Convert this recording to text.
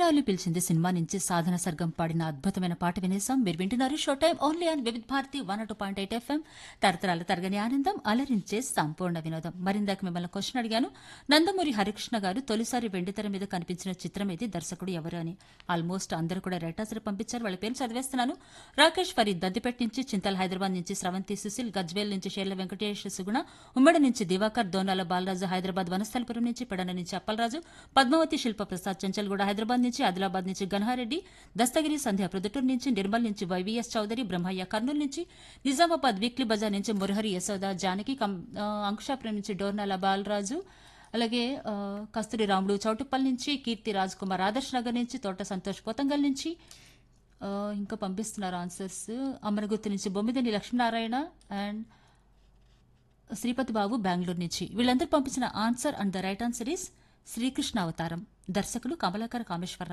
ఇల్లాలు పిలిచింది సినిమా నుంచి సాధన సర్గం పాడిన అద్భుతమైన పాట వినేసాం మీరు వింటున్నారు show time only on Vividh Bharati one two point eight FM తరతరాల తరగని ఆనందం అలరించే సంపూర్ణ వినోదం మరిందాక మిమ్మల్ని క్వశ్చన్ అడిగాను నందమూరి హరికృష్ణ గారు తొలిసారి వెండితెర మీద కనిపించిన చిత్రం ఇది దర్శకుడు ఎవరు అని ఆల్మోస్ట్ అందరూ కూడా రైటాసరి పంపించారు వాళ్ళ పేరు చదివేస్తున్నాను రాకేష్ ఫరీద్ దద్దిపేట నుంచి చింతల్ హైదరాబాద్ నుంచి స్రవంతి సుశీల్ గజ్వేల్ నుంచి షేర్ల వెంకటేష్ సుగుణ ఉమ్మడి నుంచి దివాకర్ దోనాల బాలరాజు హైదరాబాద్ వనస్థలపురం నుంచి పెడన నుంచి అప్పలరాజు పద్మావతి శిల్ప ప్రసాద్ చంచల్గూడ హైదరాబాద్ నుంచి ఆదిలాబాద్ నుంచి గన్హారెడ్డి దస్తగిరి సంధ్య ప్రొద్దుటూరు నుంచి నిర్మల్ నుంచి వైవీఎస్ చౌదరి బ్రహ్మయ్య కర్నూలు నుంచి నిజామాబాద్ వీక్లీ బజార్ నుంచి మురహరి యశోద జానకి కం- ఆ, అంకుశాపురం నుంచి డోర్నాల బాలరాజు అలాగే ఆ, కస్తూరి రాముడు చౌటుప్పల్ నుంచి కీర్తి రాజ్ కుమార్ ఆదర్శ్ నగర్ నుంచి తోట సంతోష్ పోతంగల్ నుంచి ఆ, ఇంకా పంపిస్తున్నారు ఆన్సర్స్ అమరగుత్తి నుంచి బొమ్మిదని లక్ష్మీనారాయణ అండ్ శ్రీపతి బాబు బెంగళూరు నుంచి వీళ్ళందరూ పంపించిన answer and the right answer is Srikrishna Avataram దర్శకులు కమలాకర కామేశ్వరరావు